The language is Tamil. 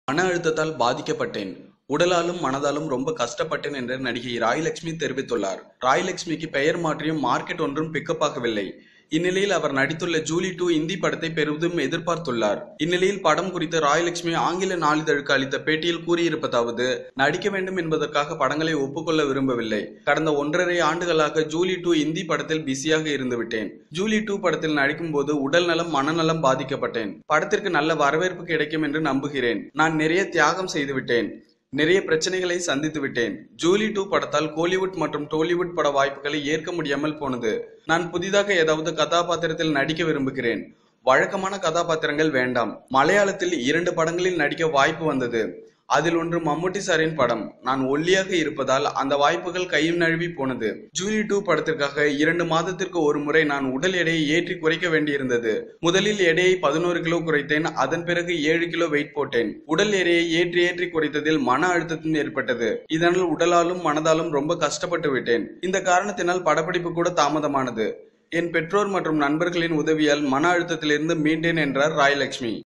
மன அழுத்தத்தால் பாதிக்கப்பட்டேன் உடலாலும் மனதாலும் ரொம்ப கஷ்டப்பட்டேன் என்று நடிகை ராயலட்சுமி தெரிவித்துள்ளார் ராயலட்சுமிக்கு பெயர் மாற்றியும் மார்க்கெட் ஒன்றும் பிக்கப் ஆகவில்லை இந்நிலையில் அவர் நடித்துள்ள ஜூலி டூ இந்தி படத்தை பெரிதும் எதிர்பார்த்துள்ளார் இந்நிலையில் படம் குறித்து ராயலட்சுமி ஆங்கில நாளிதழுக்கு அளித்த பேட்டியில் கூறியிருப்பதாவது நடிக்க வேண்டும் என்பதற்காக படங்களை ஒப்புக்கொள்ள விரும்பவில்லை கடந்த ஒன்றரை ஆண்டுகளாக ஜூலி டூ இந்தி படத்தில் பிஸியாக இருந்து விட்டேன் ஜூலி டூ படத்தில் நடிக்கும் போது உடல் நலம் மனநலம் பாதிக்கப்பட்டேன் படத்திற்கு நல்ல வரவேற்பு கிடைக்கும் என்று நம்புகிறேன் நான் நிறைய தியாகம் செய்து விட்டேன் நிறைய பிரச்சனைகளை சந்தித்து விட்டேன் ஜூலி டூ படத்தால் கோலிவுட் மற்றும் டோலிவுட் பட வாய்ப்புகளை ஏற்க முடியாமல் போனது நான் புதிதாக ஏதாவது கதாபாத்திரத்தில் நடிக்க விரும்புகிறேன் வழக்கமான கதாபாத்திரங்கள் வேண்டாம் மலையாளத்தில் இரண்டு படங்களில் நடிக்க வாய்ப்பு வந்தது அதில் ஒன்று மம்முட்டி சாரின் படம் நான் ஒல்லியாக இருப்பதால் அந்த வாய்ப்புகள் கையும் நழுவி போனது ஜூலி டூ படத்திற்காக இரண்டு மாதத்திற்கு ஒரு முறை நான் உடல் எடையை ஏற்றி குறைக்க வேண்டியிருந்தது முதலில் எடையை பதினோரு கிலோ குறைத்தேன் அதன் பிறகு ஏழு கிலோ வெயிட் போட்டேன் உடல் எடையை ஏற்றி ஏற்றி குறைத்ததில் மன அழுத்தத்தும் ஏற்பட்டது இதனால் உடலாலும் மனதாலும் ரொம்ப கஷ்டப்பட்டு விட்டேன் இந்த காரணத்தினால் படப்பிடிப்பு கூட தாமதமானது என் பெற்றோர் மற்றும் நண்பர்களின் உதவியால் மன அழுத்தத்திலிருந்து மீண்டேன் என்றார் ராயலட்சுமி